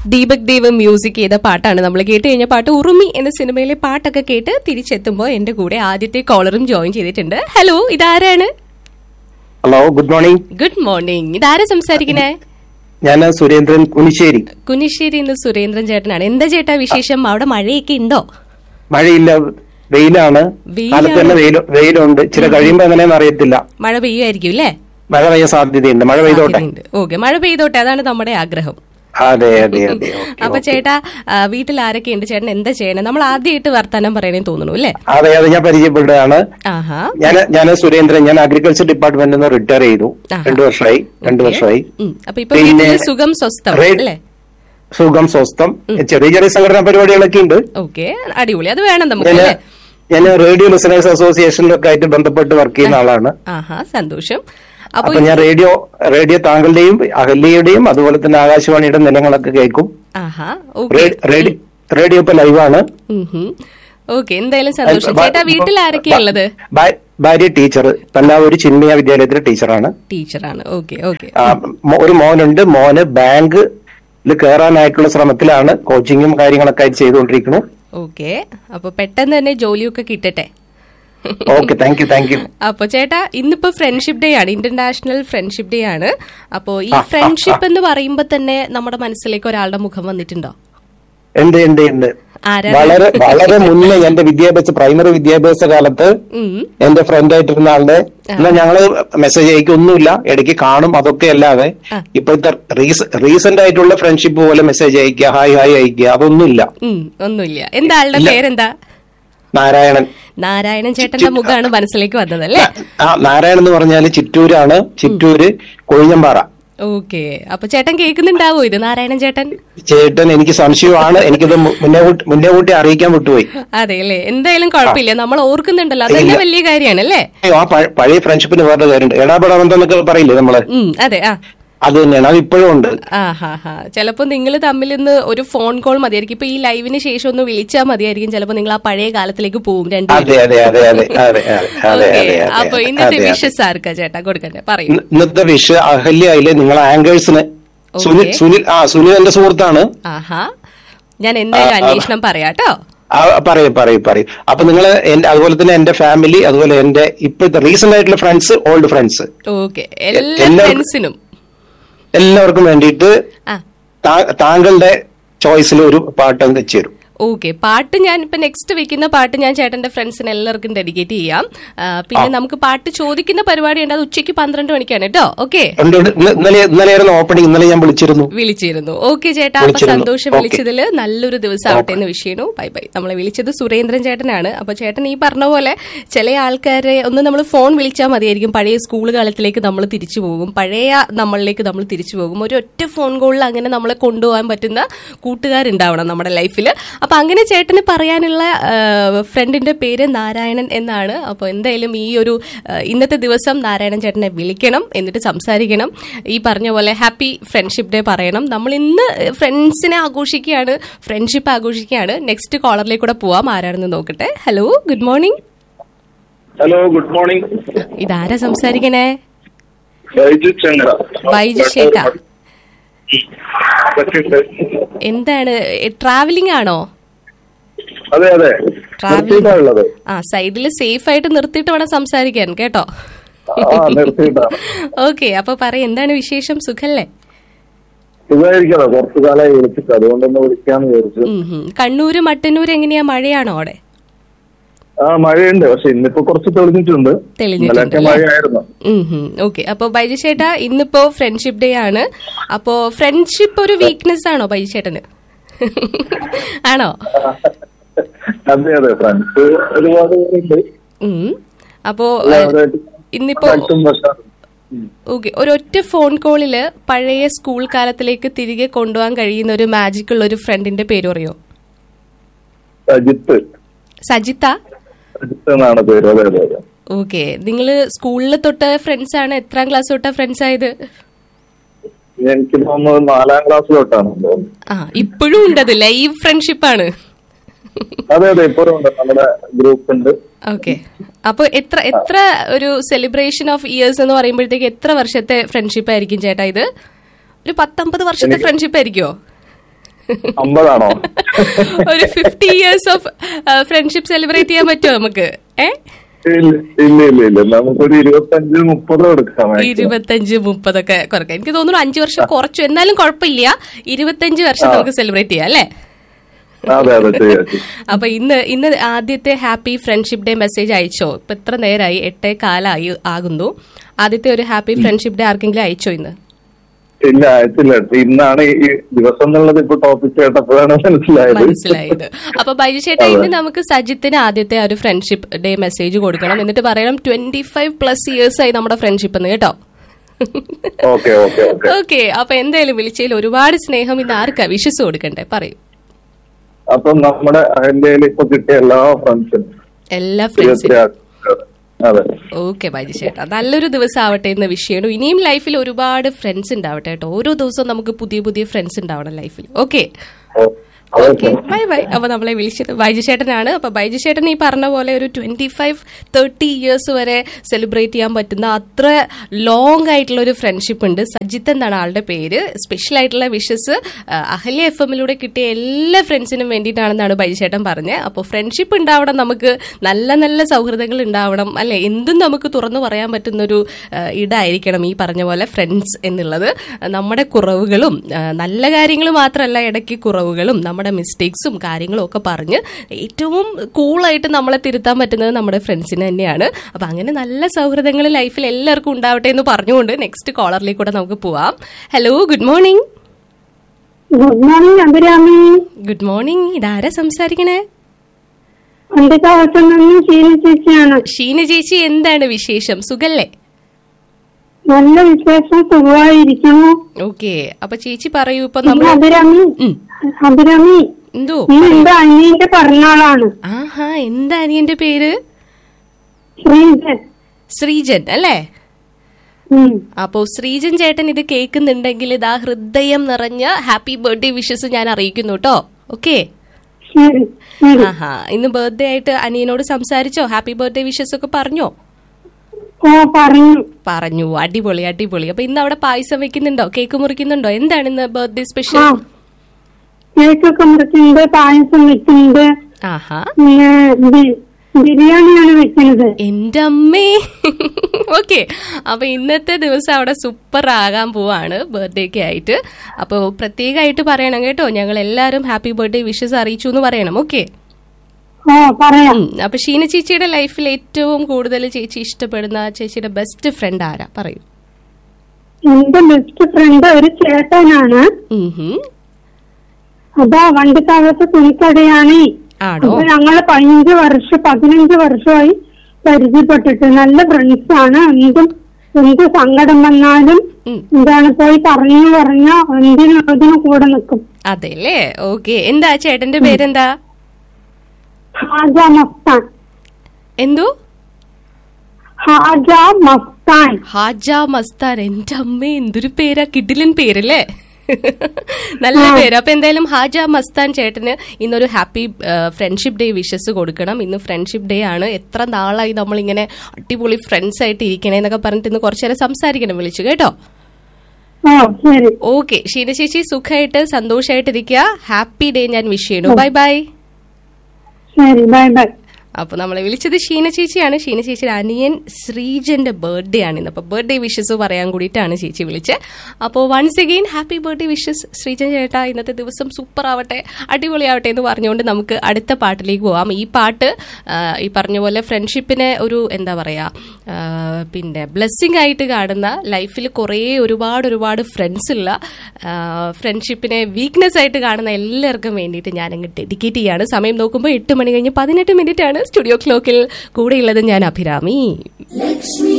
Deepak Dev music ചെയ്ത പാട്ടാണ് നമ്മൾ കേട്ട് കഴിഞ്ഞ പാട്ട് ഉറുമി എന്ന സിനിമയിലെ പാട്ടൊക്കെ കേട്ട് തിരിച്ചെത്തുമ്പോൾ എന്റെ കൂടെ ആദ്യത്തെ കോളറും ജോയിൻ ചെയ്തിട്ടുണ്ട് ഹലോ ഇതാരാണ് hello good morning good morning ഇതാരാ സംസാരിക്കണേ ഞാൻ സുരേന്ദ്രൻ കുനിശ്ശേരി കുനിശ്ശേരി ഇന്ന് സുരേന്ദ്രൻ ചേട്ടനാണ് എന്താ ചേട്ടാ വിശേഷം അവിടെ മഴയൊക്കെ ഉണ്ടോ മഴയില്ല വെയിലാണ് വെയിലാണ്. കാലത്ത് തന്നെ വെയിൽ വെയിലുണ്ട് ഇച്ചിരി കഴിയുമ്പോ എങ്ങനെയാന്ന് അറിയത്തില്ല മഴ പെയ്യുമായിരിക്കും അല്ലേ മഴ പെയ്യാൻ സാധ്യതയുണ്ട് മഴ പെയ്തോട്ടെ ഓക്കെ മഴ പെയ്തോട്ടെ അതാണ് നമ്മുടെ ആഗ്രഹം അതെ അതെ അതെ ഓക്കേ, അപ്പൊ ഓക്കേ. ചേട്ടാ ആ, വീട്ടിൽ ആരൊക്കെ ഉണ്ട് ചേട്ടൻ എന്താ ചെയ്യണേ നമ്മൾ ആദ്യമായിട്ട് വർത്താനം പറയണേ തോന്നുന്നു അല്ലേ അതെ അതെ ഞാൻ പരിചയപ്പെട്ടതാണ് ആഹാ ഞാൻ ഞാൻ സുരേന്ദ്രൻ ഞാൻ അഗ്രികൾച്ചർ ഡിപ്പാർട്ട്മെന്റിൽ നിന്ന് റിട്ടയർ ചെയ്തു ആഹാ. രണ്ടു വർഷമായി രണ്ടു ഓക്കേ. വർഷമായി ഉം. അപ്പൊ ഇപ്പൊ പിന്നെ വീട്ടില് സുഖം സ്വസ്ഥം റേ- അല്ലേ സുഖം സ്വസ്ഥം ചെറിയ ചെറിയ സംഘടനാ പരിപാടികളൊക്കെ ഉണ്ട് ഓക്കെ അടിപൊളി അത് വേണം നമുക്ക് ഞാൻ അല്ലേ ഞാൻ റേഡിയോ ലിസണേഴ്സ് അസോസിയേഷനിലൊക്കെ ആയിട്ട് ബന്ധപ്പെട്ട് വർക്ക് ചെയ്യുന്ന ആളാണ് ആഹാ സന്തോഷം അപ്പൊ അപ്പൊ ഞാൻ റേഡിയോ റേഡിയോ താങ്കളുടെയും അഹല്യയുടെയും അതുപോലെ തന്നെ ആകാശവാണിയുടെ നിലങ്ങളൊക്കെ കേൾക്കും ആഹാ ഓക്കെ റേ- റേഡി- റേഡിയോ ഇപ്പൊ ലൈവാണ് ഓക്കെ എന്തായാലും സന്തോഷം ചേട്ടാ വീട്ടിൽ ആരൊക്കെയാ ഉള്ളത് ഭാ- ഭാര്യ ടീച്ചർ പല്ലാവൂര് ചിന്മയ വിദ്യാലയത്തിലെ ടീച്ചറാണ് ടീച്ചറാണ് ഓക്കെ ഓക്കെ ആ, മോ- ഒരു മോനുണ്ട് മോന് ബാങ്കിൽ കയറാനായിട്ടുള്ള ശ്രമത്തിലാണ് കോച്ചിങ്ങും കാര്യങ്ങളൊക്കെ ആയിട്ട് ചെയ്തുകൊണ്ടിരിക്കുന്നു ഓക്കെ അപ്പൊ പെട്ടെന്ന് തന്നെ ജോലിയൊക്കെ കിട്ടട്ടെ okay thank you thank you അപ്പൊ ചേട്ടാ ഇന്നിപ്പോ ഫ്രണ്ട്ഷിപ്പ് ഡേ ആണ് ഇന്റർനാഷണൽ ഫ്രണ്ട്ഷിപ്പ് ഡേ ആണ് അപ്പോ ഈ ആ, ആ, ഫ്രണ്ട്ഷിപ്പ് എന്ന് പറയുമ്പോ തന്നെ നമ്മുടെ മനസ്സിലേക്ക് ഒരാളുടെ മുഖം വന്നിട്ടുണ്ടോ ഉണ്ട് ഉണ്ട് ഉണ്ട് ആരാ വളരെ വളരെ മുന്നേ എന്റെ വിദ്യാഭ്യാസ പ്രൈമറി വിദ്യാഭ്യാസ കാലത്ത് ഉം. എന്റെ ഫ്രണ്ട് ആയിട്ടിരുന്ന ആളുടെ എന്നാ ഞങ്ങള് മെസ്സേജ് അയക്കൊന്നുമില്ല ഇടയ്ക്ക് കാണും അതൊക്കെ അല്ലാതെ ആ. ഇപ്പോഴത്തെ റീസെന്റ് ആയിട്ടുള്ള ഫ്രണ്ട്ഷിപ്പ് പോലെ മെസ്സേജ് അയക്കുക ഹായ് ഹായ് അയക്കുക അതൊന്നുമില്ല ഉം, ഒന്നുമില്ല എന്താ ആളുടെ ഇല്ല. പേരെന്താ നാരായണൻ നാരായണൻ ചേട്ടന്റെ മുഖമാണ് മനസ്സിലേക്ക് വന്നതല്ലേ ആ നാരായണൻ എന്ന് പറഞ്ഞാല് ചിറ്റൂരാണ് ചിറ്റൂര് കൊഴിഞ്ഞമ്പാറ ഓക്കെ അപ്പൊ ചേട്ടൻ കേൾക്കുന്നുണ്ടാവോ ഇത് നാരായണൻ ചേട്ടൻ ചേട്ടൻ എനിക്ക് സംശയമാണ് എനിക്കിത് മു- മുന്നേ കൂട്ടി- മുന്നേ കൂട്ടി അറിയിക്കാൻ വിട്ടുപോയി അതെ അല്ലേ എന്തായാലും കുഴപ്പമില്ല നമ്മൾ ഓർക്കുന്നുണ്ടല്ലോ അതന്നെ ഇല്ല. വലിയ കാര്യമാണ് അല്ലേ അയ്യോ, ആ പഴ- പഴയ ഫ്രണ്ട്ഷിപ്പിന് വേറെ കാര്യമുണ്ട് എടാപട ബന്ധം എന്നൊക്കെ പറയില്ലേ നമ്മള് ഉം അതെ ആ അത് തന്നെയാണ് അത് ഇപ്പോഴും ഉണ്ട് ആ ഹാ ഹാ ചിലപ്പോ നിങ്ങൾ തമ്മിൽ ഇന്ന് ഒരു ഫോൺ കോൾ മതിയായിരിക്കും ഇപ്പൊ ഈ ലൈവിന് ശേഷം ഒന്ന് വിളിച്ചാൽ മതിയായിരിക്കും ചിലപ്പോ നിങ്ങൾ ആ പഴയ കാലത്തിലേക്ക് പോകും രണ്ടുപേരും അതെ അതെ അതെ അതെ അതെ അതെ അതെ Okay. അതെ അപ്പൊ അതെ ഇന്നത്തെ അതെ അതെ വിഷസ് ആർക്കാ ചേട്ടാ കൊടുക്കണ്ടേ പറയൂ ഇന്ന- ഇന്നത്തെ വിഷ അഹല്യയിലെ നിങ്ങളെ ആങ്കേഴ്സിന് സുനിൽ സുനിൽ ആ സുനിൽ എന്റെ സുഹൃത്താണ് ആഹാ ഞാൻ എന്തായാലും ആ, ആ. അന്വേഷണം പറയാട്ടോ ആ, പറയും പറയും പറയും അപ്പൊ നിങ്ങൾ അതുപോലെ തന്നെ എന്റെ ഫാമിലി അതുപോലെ എന്റെ ഇപ്പോഴത്തെ റീസെന്റ് ആയിട്ടുള്ള ഫ്രണ്ട്സ് ഓൾഡ് ഫ്രണ്ട്സ് ഓക്കെ എല്ലാ എല്ലാവർക്കും- ഫ്രണ്ട്സിനും എല്ലാവർക്കും വേണ്ടിയിട്ട് ആ താ- താങ്കളുടെ ചോയ്സിൽ ഒരു പാട്ട് അങ്ങ് വെച്ച് തരും ഓക്കെ പാട്ട് ഞാൻ ഇപ്പൊ നെക്സ്റ്റ് വെക്കുന്ന പാട്ട് ഞാൻ ചേട്ടന്റെ ഫ്രണ്ട്സിന് എല്ലാവർക്കും ഡെഡിക്കേറ്റ് ചെയ്യാം ആ, പിന്നെ നമുക്ക് പാട്ട് ചോദിക്കുന്ന പരിപാടി ഉണ്ട് അത് ഉച്ചയ്ക്ക് പന്ത്രണ്ട് മണിക്കാണ് കേട്ടോ ഓക്കെ ഉണ്ട്, ഉണ്ട്. ഇന്ന- ഇന്നലെ ഇന്നലെയായിരുന്നു ഓപ്പണിംഗ് ഇന്നലെ ഞാൻ വിളിച്ചിരുന്നു വിളിച്ചിരുന്നു ഓക്കെ ചേട്ടാ അപ്പൊ വിളിച്ചിരുന്നു. സന്തോഷം Okay. വിളിച്ചതിൽ നല്ലൊരു ദിവസം ആവട്ടെ എന്ന് വിഷയണു ബൈ ബൈ നമ്മളെ വിളിച്ചത് സുരേന്ദ്രൻ ചേട്ടനാണ് അപ്പൊ ചേട്ടൻ ഈ പറഞ്ഞ പോലെ ചില ആൾക്കാരെ ഒന്ന് നമ്മൾ ഫോൺ വിളിച്ചാൽ മതിയായിരിക്കും പഴയ സ്കൂൾ കാലത്തിലേക്ക് നമ്മൾ തിരിച്ചു പോകും പഴയ നമ്മളിലേക്ക് നമ്മൾ തിരിച്ചു പോകും ഒരു ഒറ്റ ഫോൺ കോളിൽ അങ്ങനെ നമ്മളെ കൊണ്ടുപോകാൻ പറ്റുന്ന കൂട്ടുകാരുണ്ടാവണം നമ്മുടെ ലൈഫിൽ അപ്പൊ അങ്ങനെ ചേട്ടന് പറയാനുള്ള ഫ്രണ്ടിന്റെ പേര് നാരായണൻ എന്നാണ് അപ്പോൾ എന്തായാലും ഈ ഒരു ആ, ഇന്നത്തെ ദിവസം നാരായണൻ ചേട്ടനെ വിളിക്കണം എന്നിട്ട് സംസാരിക്കണം ഈ പറഞ്ഞ പോലെ ഹാപ്പി ഫ്രണ്ട്ഷിപ്പ് ഡേ പറയണം നമ്മൾ ഇന്ന് ഫ്രണ്ട്സിനെ ആഘോഷിക്കുകയാണ് ഫ്രണ്ട്ഷിപ്പ് ആഘോഷിക്കുകയാണ് നെക്സ്റ്റ് കോളറിലേക്ക് കൂടെ പോവാം ആരാണെന്ന് നോക്കട്ടെ hello good morning hello good morning ഇതാരാ സംസാരിക്കണേ ബൈജു ചന്ദ്ര ബൈജു ചേട്ടാ. പറ്റിണ്ട്. എന്താണ് ട്രാവലിംഗ് ആണോ അതെ അതെ Travel- നിർത്തിയിട്ടാ ഉള്ളത് ആ സൈഡിൽ സേഫ് ആയിട്ട് നിർത്തിയിട്ട് വേണം സംസാരിക്കാൻ കേട്ടോ ആ നിർത്തിയിട്ടാണ് ഓക്കെ അപ്പൊ പറ എന്താണ് വിശേഷം സുഖല്ലേ സുഖമായിരിക്കണം കുറച്ചു കാലമായി വിളിച്ചിട്ട് അതുകൊണ്ടൊന്ന് വിളിക്കാന്ന് വിചാരിച്ചു ഉം ഹും. കണ്ണൂര് മട്ടന്നൂര് എങ്ങനെയാ മഴയാണോ അവിടെ ആ മഴയുണ്ട് പക്ഷെ ഇന്നിപ്പോ കുറച്ച് തെളിഞ്ഞിട്ടുണ്ട് തെളിഞ്ഞിട്ടുണ്ട് ഇന്നലെയൊക്കെ അല്ലേ? മഴയായിരുന്നു ഓക്കെ അപ്പൊ ബൈജു ചേട്ടാ ഇന്നിപ്പോ ഫ്രണ്ട്ഷിപ്പ് ഡേ ആണ് അപ്പോ ഫ്രണ്ട്ഷിപ്പ് ഒരു വീക്ക്നെസ് ആണോ ബൈജു ചേട്ടന് ആണോ അതെ അതെ ഫ്രണ്ട്സ് ഒരുപാട് പേരുണ്ട് ഉം. അപ്പോ ഏഹ്, എല്ലാവരുമായിട്ട് ഇന്നിപ്പോ ഫ്രണ്ട്സും പക്ഷെ ഓക്കെ ഒരൊറ്റ ഫോൺ കോളില് പഴയ സ്കൂൾ കാലത്തിലേക്ക് തിരികെ കൊണ്ടുപോകാൻ കഴിയുന്ന ഒരു മാജിക് ഉള്ള ഒരു ഫ്രണ്ടിന്റെ പേര് പറയോ അജിത്ത് സജിത്ത അജിത്ത് എന്നാണ് പേര് അതെ അതെ അതെ ഓക്കെ നിങ്ങള് സ്കൂളിൽ തൊട്ട് ഫ്രണ്ട്സ് ആണ് എത്രാം ക്ലാസ് തൊട്ടാ ഫ്രണ്ട്സ് ആയത് എനിക്ക് തോന്നുന്നത് നാലാം ക്ലാസ്സിലോട്ടാണ് തോന്നുന്നത് ആ ഇപ്പോഴും ഉണ്ടത് ലൈവ് ഫ്രണ്ട്ഷിപ്പ് ആണ് അതെ അതെ ഇപ്പോഴും ഉണ്ട് നമ്മുടെ ഗ്രൂപ്പ് ഉണ്ട് ഓക്കെ അപ്പൊ എത്ര എത്ര ഒരു സെലിബ്രേഷൻ ഓഫ് ഇയേഴ്സ് എന്ന് പറയുമ്പോഴത്തേക്ക് എത്ര വർഷത്തെ ഫ്രണ്ട്ഷിപ്പ് ആയിരിക്കും ചേട്ടാ ഇത് ഒരു പത്തൊമ്പത് വർഷത്തെ ഫ്രണ്ട്ഷിപ്പ് ആയിരിക്കുമോ അമ്പതാണോ ഒരു fifty years of friendship celebrate ചെയ്യാൻ പറ്റുമോ നമുക്ക് ഏ ഇല്ല ഇല്ല ഇല്ല ഇല്ല നമുക്കൊരു ഇരുപത്തഞ്ച് മുപ്പത് എടുക്കാം maximum. ഇരുപത്തഞ്ച് മുപ്പതൊക്കെ കുറക്കാം എനിക്ക് തോന്നുന്നു അഞ്ചു വർഷം കുറച്ചു എന്നാലും കുഴപ്പമില്ല ഇരുപത്തഞ്ച് വർഷം നമുക്ക് സെലിബ്രേറ്റ് ചെയ്യാം അല്ലേ അതെ അതെ ചെയ്യാം ചെയ്യാം. അപ്പൊ ഇന്ന് ഇന്ന് ആദ്യത്തെ ഹാപ്പി ഫ്രണ്ട്ഷിപ്പ് ഡേ മെസ്സേജ് അയച്ചോ ഇപ്പൊ എത്ര നേരമായി എട്ടേ കാലായി ആകുന്നു ആദ്യത്തെ ഒരു ഹാപ്പി ഫ്രണ്ട്ഷിപ്പ് ഡേ ആർക്കെങ്കിലും അയച്ചോ ഇന്ന് ഇല്ല അയച്ചില്ല ഇന്നാണ് ഈ ദിവസം എന്നുള്ളത് ഇപ്പൊ ടോപ്പിക് കേട്ടപ്പോഴാണ് മനസ്സിലായത് മനസ്സിലായത് അപ്പൊ ബൈജു ചേട്ടാ ഇന്ന് നമുക്ക് സജിത്തിന് ആദ്യത്തെ ആ ഒരു ഫ്രണ്ട്ഷിപ്പ് ഡേ മെസ്സേജ് കൊടുക്കണം എന്നിട്ട് പറയണം ട്വന്റി ഫൈവ് പ്ലസ് ഇയേഴ്സ് ആയി നമ്മുടെ ഫ്രണ്ട്ഷിപ്പ് എന്ന് കേട്ടോ ഓക്കെ ഓക്കെ ഓക്കെ ഓക്കെ അപ്പൊ എന്തായാലും വിളിച്ചതിൽ ഒരുപാട് സ്നേഹം ഇന്ന് ആർക്കാ വിശ്വസ് കൊടുക്കണ്ടേ പറയൂ അപ്പൊ നമ്മുടെ എന്റെ ഇപ്പൊ കിട്ടിയ എല്ലാ ഫ്രണ്ട്സിനും എല്ലാ ഫ്രണ്ട്സിനും തീർച്ചയായിട്ടും അതെ ഓക്കെ ബൈജു ചേട്ടാ നല്ലൊരു ദിവസം ആവട്ടെ എന്ന് വിഷയമാണ് ഇനിയും ലൈഫിൽ ഒരുപാട് ഫ്രണ്ട്സ് ഉണ്ടാവട്ടെ കേട്ടോ ഓരോ ദിവസവും നമുക്ക് പുതിയ പുതിയ ഫ്രണ്ട്സ് ഉണ്ടാവണം ലൈഫിൽ ഓക്കെ ഓ, ഓക്കെ അതെ ബൈ ബൈ അപ്പൊ നമ്മളെ വിളിച്ചത് ബൈജു ചേട്ടനാണ് അപ്പൊ ബൈജു ചേട്ടൻ ഈ പറഞ്ഞ പോലെ ഒരു ട്വന്റി ഫൈവ് തേർട്ടി ഇയേഴ്സ് വരെ സെലിബ്രേറ്റ് ചെയ്യാൻ പറ്റുന്ന അത്ര ലോങ് ആയിട്ടുള്ള ഒരു ഫ്രണ്ട്ഷിപ്പ് ഉണ്ട് സജിത്ത് എന്നാണ് ആളുടെ പേര് സ്പെഷ്യൽ ആയിട്ടുള്ള വിഷസ് അഹല്യ എഫ് എമ്മിലൂടെ കിട്ടിയ എല്ലാ ഫ്രണ്ട്സിനും വേണ്ടിയിട്ടാണെന്നാണ് ബൈജു ചേട്ടൻ പറഞ്ഞത് അപ്പോൾ ഫ്രണ്ട്ഷിപ്പ് ഉണ്ടാവണം നമുക്ക് നല്ല നല്ല സൗഹൃദങ്ങൾ ഉണ്ടാവണം അല്ലെ എന്തും നമുക്ക് തുറന്നു പറയാൻ പറ്റുന്ന ഒരു ആ, ഇടായിരിക്കണം ഈ പറഞ്ഞ പോലെ ഫ്രണ്ട്സ് എന്നുള്ളത് നമ്മുടെ കുറവുകളും ആ, നല്ല കാര്യങ്ങൾ മാത്രമല്ല ഇടയ്ക്ക് കുറവുകളും നമ്മുടെ മിസ്റ്റേക്സും കാര്യങ്ങളും ഒക്കെ പറഞ്ഞ് ഏറ്റവും കൂളായിട്ട് നമ്മളെ തിരുത്താൻ പറ്റുന്നത് നമ്മുടെ ഫ്രണ്ട്സിന് തന്നെയാണ് അപ്പൊ അങ്ങനെ നല്ല സൗഹൃദങ്ങൾ ലൈഫിൽ എല്ലാവർക്കും ഉണ്ടാവട്ടെ എന്ന് പറഞ്ഞുകൊണ്ട് നെക്സ്റ്റ് കോളറിലേക്ക് കൂടെ നമുക്ക് പോവാം hello good morning good morning Abhirami good morning ഇതാരാ സംസാരിക്കണേ എന്റെ ദിവസം നിന്ന് ശീല ചേച്ചിയാണ് ഷീന ചേച്ചി എന്താണ് വിശേഷം സുഖല്ലേ നല്ല വിശേഷം സുഖമായിരിക്കുന്നു ഓക്കെ അപ്പൊ ചേച്ചി പറയൂ ഇപ്പൊ പിന്നെ നമ്മൾ അഭിരാമി ഉം. അഭിരാമി എന്തോ നീ എന്റെ അനിയന്റെ പിറന്നാളാണ് ആഹാ എന്താ അനിയന്റെ പേര് ശ്രീജൻ ശ്രീജൻ അല്ലേ ഉം. അപ്പോ ശ്രീജൻ ചേട്ടൻ ഇത് കേൾക്കുന്നുണ്ടെങ്കിൽ ഇതാ ഹൃദയം നിറഞ്ഞ ഹാപ്പി ബർത്ത്ഡേ വിഷസ് ഞാൻ അറിയിക്കുന്നു കേട്ടോ ഓക്കെ ശരി ശരി ആഹാ ഇന്ന് ബർത്ത്ഡേ ആയിട്ട് അനിയനോട് സംസാരിച്ചോ ഹാപ്പി ബർത്ത്ഡേ വിഷസ് ഒക്കെ പറഞ്ഞോ ഓ പറഞ്ഞു പറഞ്ഞു അടിപൊളി അടിപൊളി അപ്പൊ ഇന്ന് അവിടെ പായസം വെക്കുന്നുണ്ടോ കേക്ക് മുറിക്കുന്നുണ്ടോ എന്താണ് ഇന്ന് ബർത്ത്ഡേ ആ സ്പെഷ്യൽ കേക്കൊക്കെ മുറിക്കുന്നുണ്ട് പായസം വെക്കുന്നുണ്ട് ആഹാ പിന്നെ ബി- ബിരിയാണിയാണ് വെക്കുന്നത് എന്റെ അമ്മേ ഓക്കെ അപ്പൊ ഇന്നത്തെ ദിവസം അവിടെ സൂപ്പർ ആകാൻ പോവാണ് ബർത്ത്ഡേക്ക് ആയിട്ട് അപ്പൊ പ്രത്യേകമായിട്ട് പറയണം കേട്ടോ ഞങ്ങൾ എല്ലാവരും ഹാപ്പി ബർത്ത്ഡേ വിഷസ് അറിയിച്ചു എന്ന് പറയണം ഓക്കെ ഓ പറയാം അപ്പൊ ഷീന ചേച്ചിയുടെ ലൈഫിൽ ഏറ്റവും കൂടുതൽ ചേച്ചി ഇഷ്ടപ്പെടുന്ന ചേച്ചിയുടെ ബെസ്റ്റ് ഫ്രണ്ട് ആരാ പറയൂ എന്റെ ബെസ്റ്റ് ഫ്രണ്ട് ഒരു ചേട്ടനാണ് ഉം ഹും. അതാ വണ്ടിത്താഴത്ത് തുണിക്കടയാണ് ആണോ അപ്പൊ ഞങ്ങള് പതിനഞ്ച് വർഷം പതിനഞ്ച് വർഷമായി പരിചയപ്പെട്ടിട്ട് നല്ല ഫ്രണ്ട്സ് ആണ് എന്തും എന്ത് സങ്കടം വന്നാലും ഉം. എന്താണ് പോയി പറഞ്ഞു പറഞ്ഞ എന്തിനും അതിനും കൂടെ നിൽക്കും അതെല്ലേ ഓക്കെ എന്താ ചേട്ടന്റെ പേരെന്താ ഹാജ മസ്താൻ എന്തോ ഹാജ മസ്താൻ ഹാജ മസ്താൻ എന്റെ അമ്മ എന്തൊരു പേരാ കിഡിലൻ പേരല്ലേ നല്ല പേര് അപ്പൊ എന്തായാലും ഹാജ മസ്താൻ ചേട്ടന് ഇന്നൊരു ഹാപ്പി ഫ്രണ്ട്ഷിപ്പ് ഡേ വിഷസ് കൊടുക്കണം ഇന്ന് ഫ്രണ്ട്ഷിപ്പ് ഡേ ആണ് എത്ര നാളായി നമ്മളിങ്ങനെ അടിപൊളി ഫ്രണ്ട്സ് ആയിട്ട് ഇരിക്കണേ എന്നൊക്കെ പറഞ്ഞിട്ട് ഇന്ന് കുറച്ചു നേരം സംസാരിക്കണം വിളിച്ചു കേട്ടോ ഓ ശരി ഓക്കെ ഷീന ചേച്ചി സുഖമായിട്ട് സന്തോഷമായിട്ടിരിക്കുക ഹാപ്പി ഡേ ഞാൻ വിഷ് ചെയ്യണു ബൈ ബൈ ശരി ബൈ ബൈ അപ്പൊ നമ്മളെ വിളിച്ചത് ഷീന ചേച്ചിയാണ് ഷീന ചേച്ചിയുടെ അനിയൻ ശ്രീജന്റെ ബർത്ത്ഡേ ആണ് ഇന്ന് അപ്പൊ ബർത്ത്ഡേ വിഷസ് പറയാൻ കൂടിയിട്ടാണ് ചേച്ചി വിളിച്ചത് അപ്പോൾ once again happy birthday wishes Sreejan ചേട്ടാ ഇന്നത്തെ ദിവസം സൂപ്പർ ആവട്ടെ അടിപൊളിയാവട്ടെ എന്ന് പറഞ്ഞുകൊണ്ട് നമുക്ക് അടുത്ത പാട്ടിലേക്ക് പോവാം ഈ പാട്ട് ആ, ഈ പറഞ്ഞ പോലെ ഫ്രണ്ട്ഷിപ്പിനെ ഒരു എന്താ പറയാ ആ, പിന്നെ ബ്ലെസ്സിങ് ആയിട്ട് കാണുന്ന ലൈഫിൽ കുറേ ഒരുപാട് ഒരുപാട് ഫ്രണ്ട്സ് ഉള്ള ഫ്രണ്ട്ഷിപ്പിനെ വീക്ക്നെസ് ആയിട്ട് കാണുന്ന എല്ലാവർക്കും വേണ്ടിയിട്ട് ഞാൻ അങ്ങ് ഡെഡിക്കേറ്റ് ചെയ്യാണ് സമയം നോക്കുമ്പോൾ എട്ട് മണി കഴിഞ്ഞ് പതിനെട്ട് മിനിറ്റ് ആണ് സ്റ്റുഡിയോ ക്ലോക്കിൽ കൂടെയുള്ളത് ഞാൻ അഭിരാമി